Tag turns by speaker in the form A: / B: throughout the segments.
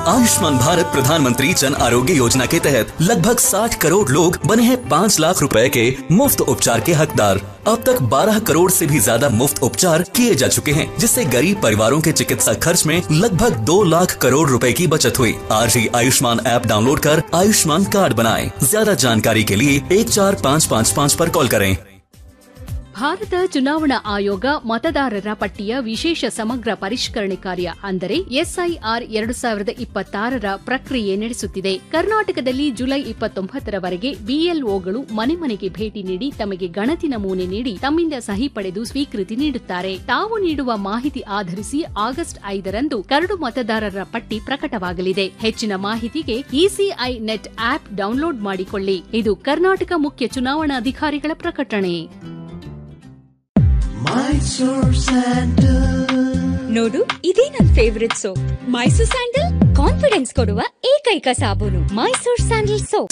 A: आयुष्मान भारत प्रधानमंत्री जन आरोग्य योजना के तहत लगभग 60 करोड़ लोग बने हैं 5 लाख रुपए के मुफ्त उपचार के हकदार अब तक 12 करोड़ से भी ज्यादा मुफ्त उपचार किए जा चुके हैं जिससे गरीब परिवारों के चिकित्सा खर्च में लगभग 2 लाख करोड़ रुपए की बचत हुई आज ही आयुष्मान ऐप डाउनलोड कर आयुष्मान कार्ड बनाएं ज्यादा जानकारी के लिए एक चार पाँच पाँच पाँच पर कॉल करें
B: ಭಾರತ ಚುನಾವಣಾ ಆಯೋಗ ಮತದಾರರ ಪಟ್ಟಿಯ ವಿಶೇಷ ಸಮಗ್ರ ಪರಿಷ್ಕರಣೆ ಕಾರ್ಯ ಅಂದರೆ ಎಸ್ಐಆರ್ ಎರಡು ಸಾವಿರದ ಇಪ್ಪತ್ತಾರರ ಪ್ರಕ್ರಿಯೆ ನಡೆಸುತ್ತಿದೆ ಕರ್ನಾಟಕದಲ್ಲಿ ಜುಲೈ ಇಪ್ಪತ್ತೊಂಬತ್ತರವರೆಗೆ ಬಿಎಲ್ಒಗಳು ಮನೆ ಮನೆಗೆ ಭೇಟಿ ನೀಡಿ ತಮಗೆ ಗಣತಿ ನಮೂನೆ ನೀಡಿ ತಮ್ಮಿಂದ ಸಹಿ ಪಡೆದು ಸ್ವೀಕೃತಿ ನೀಡುತ್ತಾರೆ ತಾವು ನೀಡುವ ಮಾಹಿತಿ ಆಧರಿಸಿ ಆಗಸ್ಟ್ ಐದರಂದು ಕರಡು ಮತದಾರರ ಪಟ್ಟಿ ಪ್ರಕಟವಾಗಲಿದೆ ಹೆಚ್ಚಿನ ಮಾಹಿತಿಗೆ ಇಸಿಐ ನೆಟ್ ಆಪ್ ಡೌನ್ಲೋಡ್ ಮಾಡಿಕೊಳ್ಳಿ ಇದು ಕರ್ನಾಟಕ ಮುಖ್ಯ ಚುನಾವಣಾಧಿಕಾರಿಗಳ ಪ್ರಕಟಣೆ
C: ನೋಡು ಇದೇ ನನ್ favourite soap Mysore sandal confidence ಕೊಡುವ ಏಕೈಕ ಸಾಬೂನು ಮೈಸೂರ್ ಸ್ಯಾಂಡಲ್ ಸೋಪ್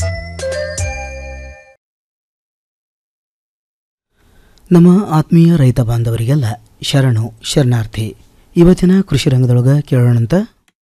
D: ನಮ್ಮ ಆತ್ಮೀಯ ರೈತ ಬಾಂಧವರಿಗೆಲ್ಲ ಶರಣು ಶರಣಾರ್ಥಿ ಇವತ್ತಿನ ಕೃಷಿ ರಂಗದೊಳಗ ಕೇಳೋಣಂತ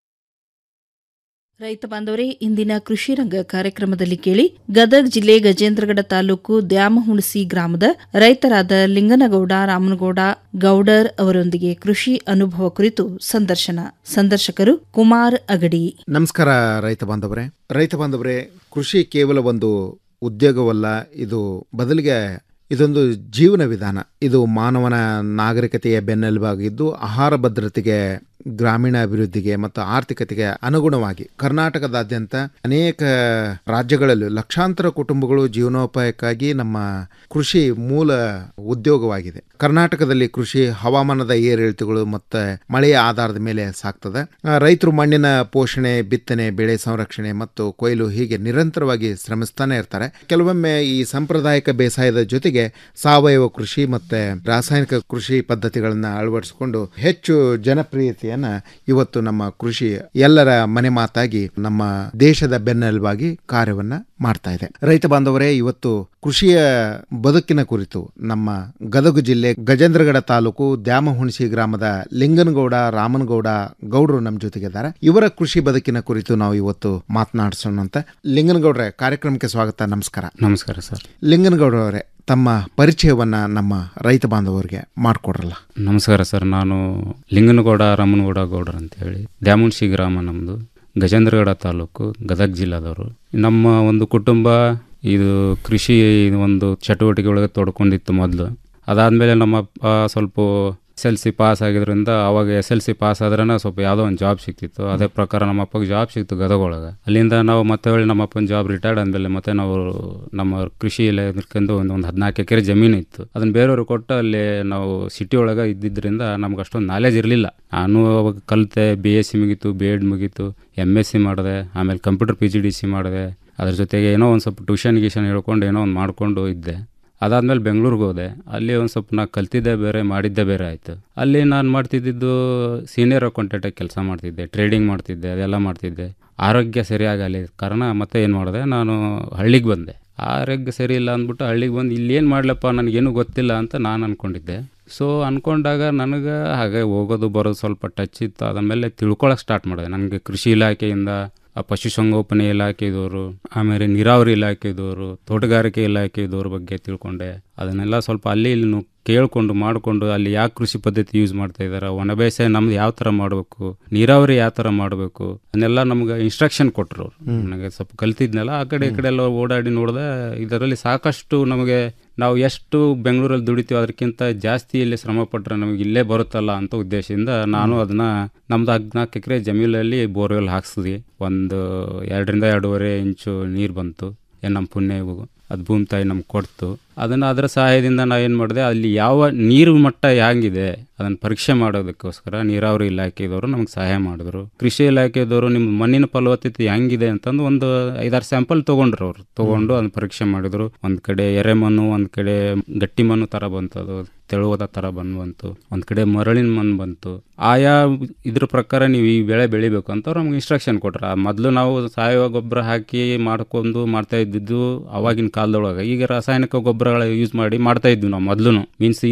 E: ರೈತ ಬಾಂಧವರೇ ಇಂದಿನ ಕೃಷಿ ರಂಗ ಕಾರ್ಯಕ್ರಮದಲ್ಲಿ ಕೇಳಿ ಗದಗ್ ಜಿಲ್ಲೆ ಗಜೇಂದ್ರಗಡ ತಾಲೂಕು ದ್ಯಾಮಹುಣಸಿ ಗ್ರಾಮದ ರೈತರಾದ ಲಿಂಗನಗೌಡ ರಾಮನಗೌಡ ಗೌಡರ್ ಅವರೊಂದಿಗೆ ಕೃಷಿ ಅನುಭವ ಕುರಿತು ಸಂದರ್ಶನ ಸಂದರ್ಶಕರು ಕುಮಾರ್ ಅಗಡಿ
F: ನಮಸ್ಕಾರ ರೈತ ಬಾಂಧವರೇ ರೈತ ಬಾಂಧವರೇ ಕೃಷಿ ಕೇವಲ ಒಂದು ಉದ್ಯೋಗವಲ್ಲ ಇದು ಬದಲಿಗೆ ಇದೊಂದು ಜೀವನ ವಿಧಾನ ಇದು ಮಾನವನ ನಾಗರಿಕತೆಯ ಬೆನ್ನೆಲುಬಾಗಿದ್ದು ಆಹಾರ ಭದ್ರತೆಗೆ ಗ್ರಾಮೀಣ ಅಭಿವೃದ್ಧಿಗೆ ಮತ್ತು ಆರ್ಥಿಕತೆಗೆ ಅನುಗುಣವಾಗಿ ಕರ್ನಾಟಕದಾದ್ಯಂತ ಅನೇಕ ರಾಜ್ಯಗಳಲ್ಲಿ ಲಕ್ಷಾಂತರ ಕುಟುಂಬಗಳು ಜೀವನೋಪಾಯಕ್ಕಾಗಿ ನಮ್ಮ ಕೃಷಿ ಮೂಲ ಉದ್ಯೋಗವಾಗಿದೆ ಕರ್ನಾಟಕದಲ್ಲಿ ಕೃಷಿ ಹವಾಮಾನದ ಏರಿಳಿತಗಳು ಮತ್ತು ಮಳೆಯ ಆಧಾರದ ಮೇಲೆ ಸಾಕ್ತದೆ ಆ, ರೈತರು ಮಣ್ಣಿನ ಪೋಷಣೆ ಬಿತ್ತನೆ ಬೆಳೆ ಸಂರಕ್ಷಣೆ ಮತ್ತು ಕೊಯ್ಲು ಹೀಗೆ ನಿರಂತರವಾಗಿ ಶ್ರಮಿಸ್ತಾನೆ ಇರ್ತಾರೆ ಕೆಲವೊಮ್ಮೆ ಈ ಸಾಂಪ್ರದಾಯಿಕ ಬೇಸಾಯದ ಜೊತೆಗೆ ಸಾವಯವ ಕೃಷಿ ಮತ್ತೆ ರಾಸಾಯನಿಕ ಕೃಷಿ ಪದ್ಧತಿಗಳನ್ನ ಅಳವಡಿಸಿಕೊಂಡು ಹೆಚ್ಚು ಜನಪ್ರಿಯತೆಯನ್ನ ಇವತ್ತು ನಮ್ಮ ಕೃಷಿ ಎಲ್ಲರ ಮನೆ ಮಾತಾಗಿ ನಮ್ಮ ದೇಶದ ಬೆನ್ನೆಲುಬಾಗಿ ಕಾರ್ಯವನ್ನ ಮಾಡ್ತಾ ಇದೆ ರೈತ ಬಾಂಧವರೇ ಇವತ್ತು ಕೃಷಿಯ ಬದುಕಿನ ಕುರಿತು ನಮ್ಮ ಗದಗ ಜಿಲ್ಲೆ ಗಜೇಂದ್ರಗಡ ತಾಲೂಕು ದ್ಯಾಮಹುಣಸಿ ಗ್ರಾಮದ ಲಿಂಗನಗೌಡ ರಾಮನಗೌಡ ಗೌಡರು ನಮ್ಮ ಜೊತೆಗಿದ್ದಾರೆ ಇವರ ಕೃಷಿ ಬದುಕಿನ ಕುರಿತು ನಾವು ಇವತ್ತು ಮಾತನಾಡಿಸೋಣ ಅಂತ ಲಿಂಗನಗೌಡ್ರೆ ಕಾರ್ಯಕ್ರಮಕ್ಕೆ ಸ್ವಾಗತ ನಮಸ್ಕಾರ
G: ನಮಸ್ಕಾರ ಸರ್
F: ಲಿಂಗನಗೌಡ ಅವರೇ ತಮ್ಮ ಪರಿಚಯವನ್ನ ನಮ್ಮ ರೈತ ಬಾಂಧವರಿಗೆ ಮಾಡಿಕೊಡ್ರಲ್ಲ
G: ನಮಸ್ಕಾರ ಸರ್ ನಾನು ಲಿಂಗನಗೌಡ ರಾಮನಗೌಡ ಗೌಡರ್ ಅಂತ ಹೇಳಿ ದ್ಯಾಮುಣಸಿ ಗ್ರಾಮ ನಮ್ಮದು ಗಜೇಂದ್ರಗಡ ತಾಲೂಕು ಗದಗ ಜಿಲ್ಲಾದವರು ನಮ್ಮ ಒಂದು ಕುಟುಂಬ ಇದು ಕೃಷಿ ಒಂದು ಚಟುವಟಿಕೆ ಒಳಗೆ ತೊಡ್ಕೊಂಡಿತ್ತು ಮೊದಲು ಅದಾದಮೇಲೆ ನಮ್ಮ ಅಪ್ಪ ಸ್ವಲ್ಪ ಎಸ್ ಎಲ್ ಸಿ ಪಾಸ್ ಆಗಿದ್ರಿಂದ ಅವಾಗ ಎಸ್ ಎಲ್ ಸಿ ಪಾಸ್ ಆದ್ರೇ ಸ್ವಲ್ಪ ಯಾವುದೋ ಒಂದು ಜಾಬ್ ಸಿಕ್ತಿತ್ತು ಅದೇ ಪ್ರಕಾರ ನಮ್ಮ ಅಪ್ಪಗೆ ಜಾಬ್ ಸಿಕ್ತು ಗದಗೊಳಗೆ ಅಲ್ಲಿಂದ ನಾವು ಮತ್ತೆ ಹೊಳ್ಳಿ ನಮ್ಮ ಅಪ್ಪನ ಜಾಬ್ ರಿಟೈರ್ಡ್ ಆದಮೇಲೆ ಮತ್ತೆ ನಾವು ನಮ್ಮ ಕೃಷಿ ಇಲಾಖೆಂದು ಒಂದು ಒಂದು ಹದಿನಾಲ್ಕು ಎಕರೆ ಜಮೀನು ಇತ್ತು ಅದನ್ನು ಬೇರೆಯವ್ರಿಗೆ ಕೊಟ್ಟು ಅಲ್ಲಿ ನಾವು ಸಿಟಿ ಒಳಗೆ ಇದ್ದಿದ್ದರಿಂದ ನಮ್ಗೆ ಅಷ್ಟೊಂದು ನಾಲೆಜ್ ಇರಲಿಲ್ಲ ನಾನು ಅವಾಗ ಕಲಿತೆ ಬಿ ಎಸ್ ಸಿ ಮುಗೀತು ಬಿ ಎಡ್ ಮುಗೀತು ಎಮ್ ಎಸ್ ಸಿ ಮಾಡಿದೆ ಆಮೇಲೆ computer P G D C ಮಾಡಿದೆ ಅದ್ರ ಜೊತೆಗೆ ಏನೋ ಒಂದು ಸ್ವಲ್ಪ ಟ್ಯೂಷನ್ ಗೀಷನ್ ಹೇಳ್ಕೊಂಡು ಏನೋ ಒಂದು ಮಾಡಿಕೊಂಡು ಇದ್ದೆ ಅದಾದಮೇಲೆ ಬೆಂಗಳೂರಿಗೆ ಹೋದೆ ಅಲ್ಲಿ ಒಂದು ಸ್ವಲ್ಪ ನಾ ಕಲ್ತಿದ್ದೆ ಬೇರೆ ಮಾಡಿದ್ದೆ ಬೇರೆ ಆಯಿತು ಅಲ್ಲಿ ನಾನು ಮಾಡ್ತಿದ್ದಿದ್ದು ಸೀನಿಯರ್ ಅಕೌಂಟೆಂಟಾಗಿ ಕೆಲಸ ಮಾಡ್ತಿದ್ದೆ ಟ್ರೇಡಿಂಗ್ ಮಾಡ್ತಿದ್ದೆ ಅದೆಲ್ಲ ಮಾಡ್ತಿದ್ದೆ ಆರೋಗ್ಯ ಸರಿಯಾಗಲಿ ಕಾರಣ ಮತ್ತೆ ಏನು ಮಾಡಿದೆ ನಾನು ಹಳ್ಳಿಗೆ ಬಂದೆ ಆರೋಗ್ಯ ಸರಿ ಇಲ್ಲ ಅಂದ್ಬಿಟ್ಟು ಹಳ್ಳಿಗೆ ಬಂದು ಇಲ್ಲಿ ಏನು ಮಾಡಲಪ್ಪ ನನಗೇನು ಗೊತ್ತಿಲ್ಲ ಅಂತ ನಾನು ಅಂದ್ಕೊಂಡಿದ್ದೆ ಸೊ ಅಂದ್ಕೊಂಡಾಗ ನನಗೆ ಹಾಗೆ ಹೋಗೋದು ಬರೋದು ಸ್ವಲ್ಪ ಟಚ್ ಇತ್ತು ಅದಾದಮೇಲೆ ತಿಳ್ಕೊಳಕ್ಕೆ ಸ್ಟಾರ್ಟ್ ಮಾಡಿದೆ ನನಗೆ ಕೃಷಿ ಇಲಾಖೆಯಿಂದ ಆ ಪಶುಸಂಗೋಪನೆ ಇಲಾಖೆದವರು ಆಮೇಲೆ ನೀರಾವರಿ ಇಲಾಖೆದವರು ತೋಟಗಾರಿಕೆ ಇಲಾಖೆದವ್ರ ಬಗ್ಗೆ ತಿಳ್ಕೊಂಡೆ ಅದನ್ನೆಲ್ಲ ಸ್ವಲ್ಪ ಅಲ್ಲಿ ಇಲ್ಲಿ ಕೇಳಿಕೊಂಡು ಮಾಡಿಕೊಂಡು ಅಲ್ಲಿ ಯಾಕೆ ಕೃಷಿ ಪದ್ಧತಿ ಯೂಸ್ ಮಾಡ್ತಾ ಇದ್ದಾರೆ ಒಣ ಬೇಸಾಯ ನಮ್ದು ಯಾವ ಥರ ಮಾಡಬೇಕು ನೀರಾವರಿ ಯಾವ ಥರ ಮಾಡಬೇಕು ಅದನ್ನೆಲ್ಲ ನಮ್ಗೆ ಇನ್ಸ್ಟ್ರಕ್ಷನ್ ಕೊಟ್ಟರು ನನಗೆ ಸ್ವಲ್ಪ ಕಲ್ತಿದ್ನಲ್ಲ ಆ ಕಡೆ ಈ ಕಡೆ ಎಲ್ಲ ಓಡಾಡಿ ನೋಡಿದೆ ಇದರಲ್ಲಿ ಸಾಕಷ್ಟು ನಮಗೆ ನಾವು ಎಷ್ಟು ಬೆಂಗಳೂರಲ್ಲಿ ದುಡಿತೀವಿ ಅದಕ್ಕಿಂತ ಜಾಸ್ತಿ ಇಲ್ಲಿ ಶ್ರಮ ಪಟ್ಟರೆ ನಮಗೆ ಇಲ್ಲೇ ಬರುತ್ತಲ್ಲ ಅಂತ ಉದ್ದೇಶದಿಂದ ನಾನು ಅದನ್ನ ನಮ್ದು ಹದಿನಾಲ್ಕು ಎಕರೆ ಜಮೀನಲ್ಲಿ ಬೋರ್ವೆಲ್ ಹಾಕ್ಸಿದ್ವಿ ಒಂದು ಎರಡರಿಂದ ಎರಡೂವರೆ ಇಂಚು ನೀರು ಬಂತು ಏನು ನಮ್ಮ ಪುಣ್ಯ ಇವು ಅದು ಭೂಮಿ ತಾಯಿ ನಮ್ಗೆ ಕೊಡ್ತು ಅದನ್ನು ಅದರ ಸಹಾಯದಿಂದ ನಾವು ಏನು ಮಾಡಿದೆ ಅಲ್ಲಿ ಯಾವ ನೀರು ಮಟ್ಟ ಹೇಗಿದೆ ಅದನ್ನು ಪರೀಕ್ಷೆ ಮಾಡೋದಕ್ಕೋಸ್ಕರ ನೀರಾವರಿ ಇಲಾಖೆದವರು ನಮ್ಗೆ ಸಹಾಯ ಮಾಡಿದ್ರು ಕೃಷಿ ಇಲಾಖೆದವರು ನಿಮ್ಮ ಮಣ್ಣಿನ ಫಲವತ್ತತೆ ಹೆಂಗಿದೆ ಅಂತಂದು ಒಂದು ಐದಾರು ಸ್ಯಾಂಪಲ್ ತೊಗೊಂಡ್ರು ಅವರು ತೊಗೊಂಡು ಅದನ್ನ ಪರೀಕ್ಷೆ ಮಾಡಿದ್ರು ಒಂದು ಕಡೆ ಎರೆಮಣ್ಣು ಒಂದು ಕಡೆ ಗಟ್ಟಿ ಮಣ್ಣು ಥರ ಬಂತು ಅದು ತೆಳುವಾದ ಥರ ಬಂದು ಬಂತು ಒಂದು ಕಡೆ ಮರಳಿನ ಮಣ್ಣು ಬಂತು ಆಯಾ ಇದ್ರ ಪ್ರಕಾರ ನೀವು ಈ ಬೆಳೆ ಬೆಳಿಬೇಕು ಅಂತ ಅವ್ರು ನಮ್ಗೆ ಇನ್ಸ್ಟ್ರಕ್ಷನ್ ಕೊಟ್ರು ಮೊದಲು ನಾವು ಸಾವಯವ ಗೊಬ್ಬರ ಹಾಕಿ ಮಾಡ್ಕೊಂಡು ಮಾಡ್ತಾ ಇದ್ದಿದ್ದು ಅವಾಗಿನ ಕಾಲದೊಳಗೆ ಈಗ ರಾಸಾಯನಿಕ ಗೊಬ್ಬರಗಳ ಯೂಸ್ ಮಾಡಿ ಮಾಡ್ತಾ ಇದ್ವಿ ನಾವು ಮೊದಲು ಮೀನ್ಸ್